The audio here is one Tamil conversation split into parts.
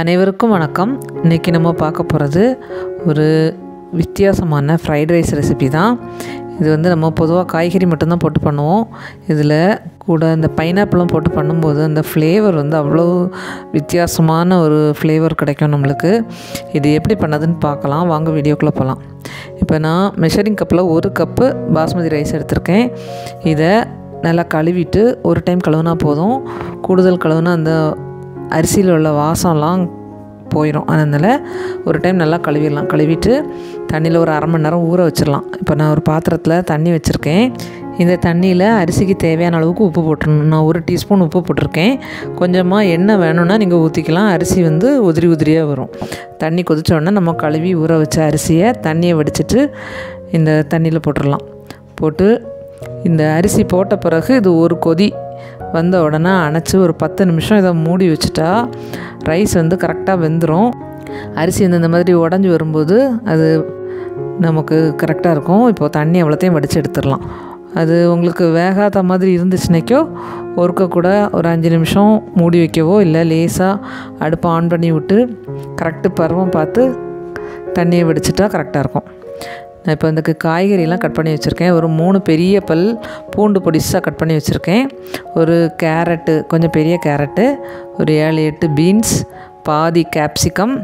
அனைவருக்கும் வணக்கம் இன்றைக்கி நம்ம பார்க்க போகிறது ஒரு வித்தியாசமான ஃப்ரைட் ரைஸ் ரெசிபி தான் இது வந்து நம்ம பொதுவாக காய்கறி மட்டும்தான் போட்டு பண்ணுவோம் இதில் கூட இந்த பைனாப்பிளும் போட்டு பண்ணும்போது அந்த ஃப்ளேவர் வந்து அவ்வளோ வித்தியாசமான ஒரு ஃப்ளேவர் கிடைக்கும் நம்மளுக்கு இது எப்படி பண்ணதுன்னு பார்க்கலாம் வாங்க வீடியோக்குள்ளே போகலாம் இப்போ நான் மெஷரிங் கப்பில் ஒரு கப்பு பாஸ்மதி ரைஸ் எடுத்திருக்கேன் இதை நல்லா கழுவிட்டு ஒரு டைம் கழுவுனா போதும் கூடுதல் கழுவுனா அந்த அரிசியில் உள்ள வாசம்லாம் போயிடும் அதனால் ஒரு டைம் நல்லா கழுவிடலாம் கழுவிட்டு தண்ணியில் ஒரு அரை மணி நேரம் ஊற வச்சிடலாம் இப்போ நான் ஒரு பாத்திரத்தில் தண்ணி வச்சுருக்கேன் இந்த தண்ணியில் அரிசிக்கு தேவையான அளவுக்கு உப்பு போட்டுடணும் நான் ஒரு டீஸ்பூன் உப்பு போட்டிருக்கேன் கொஞ்சமாக எண்ணெய் வேணும்னா நீங்கள் ஊற்றிக்கலாம் அரிசி வந்து உதிரி உதிரியாக வரும் தண்ணி கொதிச்ச உடனே நம்ம கழுவி ஊற வச்ச அரிசியை தண்ணியை வடிச்சிட்டு இந்த தண்ணியில் போட்டுடலாம் போட்டு இந்த அரிசி போட்ட பிறகு இது ஒரு கொதி வந்த உடனே அணைச்சி ஒரு பத்து நிமிஷம் இதை மூடி வச்சுட்டா ரைஸ் வந்து கரெக்டாக வெந்துடும் அரிசி வந்து இந்த மாதிரி உடஞ்சி வரும்போது அது நமக்கு கரெக்டாக இருக்கும் இப்போது தண்ணி அவ்வளோத்தையும் வடித்து எடுத்துடலாம் அது உங்களுக்கு வேகாத மாதிரி இருந்துச்சுனாக்கோ ஒருக்க கூட ஒரு அஞ்சு நிமிஷம் மூடி வைக்கவோ இல்லை லேசாக அடுப்பை ஆன் பண்ணி விட்டு கரெக்டு பருவம் பார்த்து தண்ணியை வடிச்சிட்டா கரெக்டாக இருக்கும் நான் இப்போ அதுக்கு காய்கறியெல்லாம் கட் பண்ணி வச்சுருக்கேன் ஒரு மூணு பெரிய பல் பூண்டு பொடிசாக கட் பண்ணி வச்சுருக்கேன் ஒரு கேரட்டு கொஞ்சம் பெரிய கேரட்டு ஒரு ஏழு எட்டு பீன்ஸ் பாதி கேப்சிகம்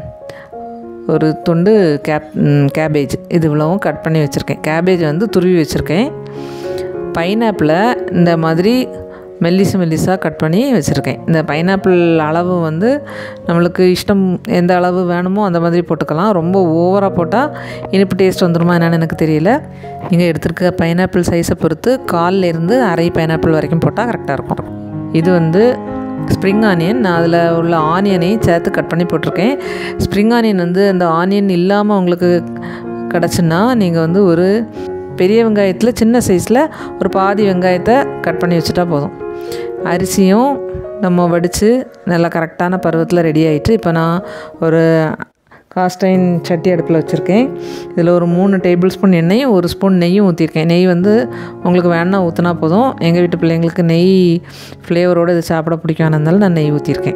ஒரு துண்டு கேப் கேபேஜ் இது இவ்வளவும் கட் பண்ணி வச்சுருக்கேன் கேபேஜ் வந்து துருவி வச்சுருக்கேன் பைனாப்பிளை இந்த மாதிரி மெல்லிசு மெல்லிஸாக கட் பண்ணி வச்சுருக்கேன் இந்த பைனாப்பிள் அளவு வந்து நம்மளுக்கு இஷ்டம் எந்த அளவு வேணுமோ அந்த மாதிரி போட்டுக்கலாம் ரொம்ப ஓவராக போட்டால் இனிப்பு டேஸ்ட் வந்துடுமா என்னென்னு எனக்கு தெரியல நீங்கள் எடுத்துருக்க பைனாப்பிள் சைஸை பொறுத்து காலில் இருந்து அரை பைனாப்பிள் வரைக்கும் போட்டால் கரெக்டாக இருக்கும் இது வந்து ஸ்ப்ரிங் ஆனியன் நான் அதில் உள்ள ஆனியனையும் சேர்த்து கட் பண்ணி போட்டிருக்கேன் ஸ்ப்ரிங் ஆனியன் வந்து அந்த ஆனியன் இல்லாமல் உங்களுக்கு கிடச்சுன்னா நீங்கள் வந்து ஒரு பெரிய வெங்காயத்தில் சின்ன சைஸில் ஒரு பாதி வெங்காயத்தை கட் பண்ணி வச்சுட்டா போதும் அரிசியும் நம்ம வடித்து நல்லா கரெக்டான பருவத்தில் ரெடி ஆகிட்டு இப்போ நான் ஒரு காஸ்டைன் சட்டி அடுப்பில் வச்சுருக்கேன் இதில் ஒரு மூணு டேபிள் ஸ்பூன் எண்ணெயும் ஒரு ஸ்பூன் நெய்யும் ஊற்றிருக்கேன் நெய் வந்து உங்களுக்கு வேணா ஊற்றினா போதும் எங்கள் வீட்டு பிள்ளைங்களுக்கு நெய் ஃப்ளேவரோடு இது சாப்பிட பிடிக்கும் அதனால நான் நெய் ஊற்றிருக்கேன்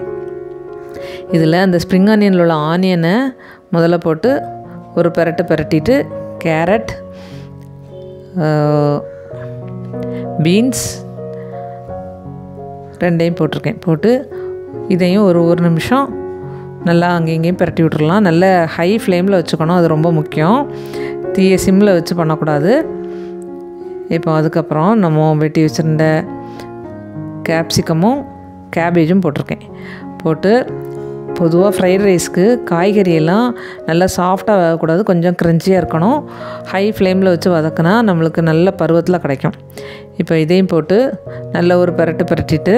இதில் அந்த ஸ்ப்ரிங் ஆனியனில் உள்ள ஆனியனை முதல்ல போட்டு ஒரு பெரட்டு பெரட்டிட்டு கேரட் பீன்ஸ் ரெண்டையும் போட்டிருக்கேன் போட்டு இதையும் ஒரு ஒரு நிமிஷம் நல்லா அங்கேயும் இங்கேயும் பரட்டி விட்டுறலாம் நல்ல ஹை ஃப்ளேமில் வச்சுக்கணும் அது ரொம்ப முக்கியம் தீய சிம்மில் வச்சு பண்ணக்கூடாது இப்போ அதுக்கப்புறம் நம்ம வெட்டி வச்சுருந்த கேப்சிகமும் கேபேஜும் போட்டிருக்கேன் போட்டு பொதுவாக ஃப்ரைட் ரைஸ்க்கு காய்கறியெல்லாம் நல்லா சாஃப்டாக வேகக்கூடாது கொஞ்சம் க்ரன்ச்சியாக இருக்கணும் ஹை ஃப்ளேமில் வச்சு வதக்கினா நம்மளுக்கு நல்ல பருவத்தில் கிடைக்கும் இப்போ இதையும் போட்டு நல்ல ஒரு பரட்டு பரட்டிட்டு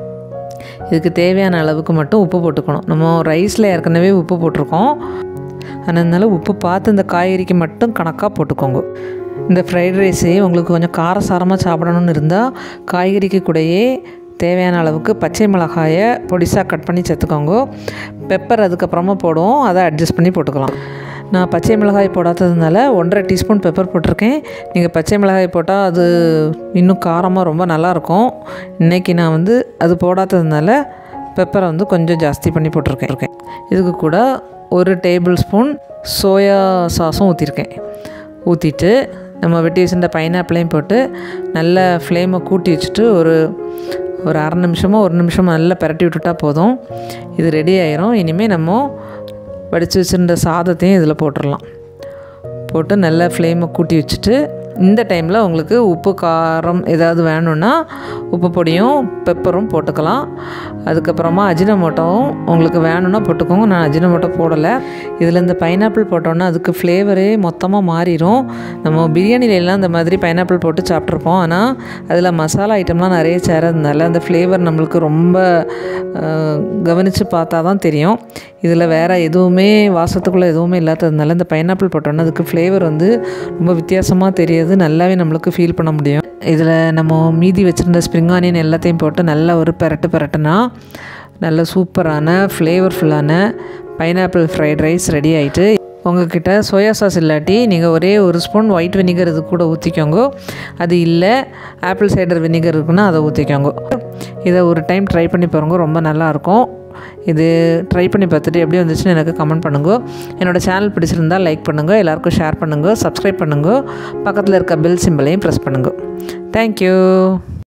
இதுக்கு தேவையான அளவுக்கு மட்டும் உப்பு போட்டுக்கணும் நம்ம ரைஸில் ஏற்கனவே உப்பு போட்டிருக்கோம் அதனால உப்பு பார்த்து இந்த காய்கறிக்கு மட்டும் கணக்காக போட்டுக்கோங்க இந்த ஃப்ரைட் ரைஸே உங்களுக்கு கொஞ்சம் காரசாரமாக சாப்பிடணும்னு இருந்தால் காய்கறிக்கு கூடயே தேவையான அளவுக்கு பச்சை மிளகாயை பொடிசாக கட் பண்ணி சேர்த்துக்கோங்க பெப்பர் அதுக்கப்புறமா போடுவோம் அதை அட்ஜஸ்ட் பண்ணி போட்டுக்கலாம் நான் பச்சை மிளகாய் போடாததுனால ஒன்றரை டீஸ்பூன் பெப்பர் போட்டிருக்கேன் நீங்கள் பச்சை மிளகாய் போட்டால் அது இன்னும் காரமாக ரொம்ப நல்லாயிருக்கும் இன்றைக்கி நான் வந்து அது போடாததுனால பெப்பரை வந்து கொஞ்சம் ஜாஸ்தி பண்ணி போட்டிருக்கேன் இருக்கேன் இதுக்கு கூட ஒரு டேபிள் ஸ்பூன் சோயா சாஸும் ஊற்றிருக்கேன் ஊற்றிட்டு நம்ம வெட்டி வச்சுருந்த பைனாப்பிளையும் போட்டு நல்ல ஃப்ளேமை கூட்டி வச்சுட்டு ஒரு ஒரு அரை நிமிஷமோ ஒரு நிமிஷமோ நல்லா பரட்டி விட்டுட்டா போதும் இது ரெடி ஆயிரும் இனிமேல் நம்ம வடித்து வச்சுருந்த சாதத்தையும் இதில் போட்டுடலாம் போட்டு நல்லா ஃப்ளேமை கூட்டி வச்சுட்டு இந்த டைமில் உங்களுக்கு உப்பு காரம் ஏதாவது வேணும்னா உப்பு பொடியும் பெப்பரும் போட்டுக்கலாம் அதுக்கப்புறமா அஜினமோட்டோவும் உங்களுக்கு வேணும்னா போட்டுக்கோங்க நான் அஜினமோட்டோ போடலை இதில் இந்த பைனாப்பிள் போட்டோன்னா அதுக்கு ஃப்ளேவரே மொத்தமாக மாறிடும் நம்ம பிரியாணிலெலாம் இந்த மாதிரி பைனாப்பிள் போட்டு சாப்பிட்ருப்போம் ஆனால் அதில் மசாலா ஐட்டம்லாம் நிறைய சேரதுனால அந்த ஃப்ளேவர் நம்மளுக்கு ரொம்ப கவனித்து பார்த்தா தான் தெரியும் இதில் வேறு எதுவுமே வாசத்துக்குள்ளே எதுவுமே இல்லாததுனால இந்த பைனாப்பிள் போட்டோன்னா அதுக்கு ஃப்ளேவர் வந்து ரொம்ப வித்தியாசமாக தெரியுது நல்லாவே நம்மளுக்கு ஃபீல் பண்ண முடியும் இதில் நம்ம மீதி வச்சுருந்த ஸ்ப்ரிங் ஆனியன் எல்லாத்தையும் போட்டு நல்லா ஒரு பெரட்டு பெரட்டுனா நல்ல சூப்பரான ஃப்ளேவர்ஃபுல்லான பைனாப்பிள் ஃப்ரைட் ரைஸ் ரெடி ஆகிட்டு உங்ககிட்ட சோயா சாஸ் இல்லாட்டி நீங்கள் ஒரே ஒரு ஸ்பூன் ஒயிட் வினிகர் இது கூட ஊற்றிக்கோங்க அது இல்லை ஆப்பிள் சைடர் வினிகர் இருக்குன்னா அதை ஊற்றிக்கோங்க இதை ஒரு டைம் ட்ரை பண்ணி பாருங்க ரொம்ப நல்லாயிருக்கும் இது ட்ரை பண்ணி பார்த்துட்டு எப்படி வந்துச்சுன்னு எனக்கு கமெண்ட் பண்ணுங்க என்னோடய சேனல் பிடிச்சிருந்தால் லைக் பண்ணுங்கள் எல்லாருக்கும் ஷேர் பண்ணுங்கள் சப்ஸ்கிரைப் பண்ணுங்கள் பக்கத்தில் இருக்க பெல் சிம்பிளையும் ப்ரெஸ் பண்ணுங்கள் தேங்க்யூ